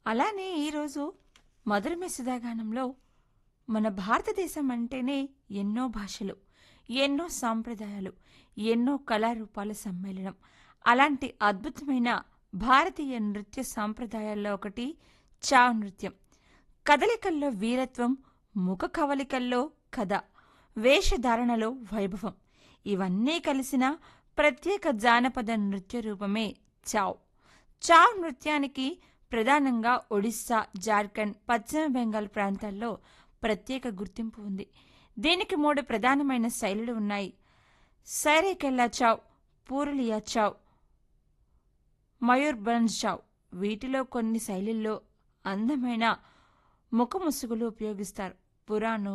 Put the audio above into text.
అలానే ఈరోజు మధురమే సుధాగానంలో మన భారతదేశం అంటేనే ఎన్నో భాషలు ఎన్నో సాంప్రదాయాలు ఎన్నో కళారూపాల సమ్మేళనం అలాంటి అద్భుతమైన భారతీయ నృత్య సాంప్రదాయాల్లో ఒకటి చావ్ నృత్యం కదలికల్లో వీరత్వం ముఖ కవలికల్లో కథ వేషధారణలో వైభవం ఇవన్నీ కలిసిన ప్రత్యేక జానపద నృత్య రూపమే చావ్ చావ్ నృత్యానికి ప్రధానంగా ఒడిస్సా జార్ఖండ్ పశ్చిమ బెంగాల్ ప్రాంతాల్లో ప్రత్యేక గుర్తింపు ఉంది దీనికి మూడు ప్రధానమైన శైలులు ఉన్నాయి సైరేకెల్లా చావ్ పూరులియా చావ్ మయూర్భంజ్ చావ్ వీటిలో కొన్ని శైలుల్లో అందమైన ముఖముసుగులు ఉపయోగిస్తారు పురాణం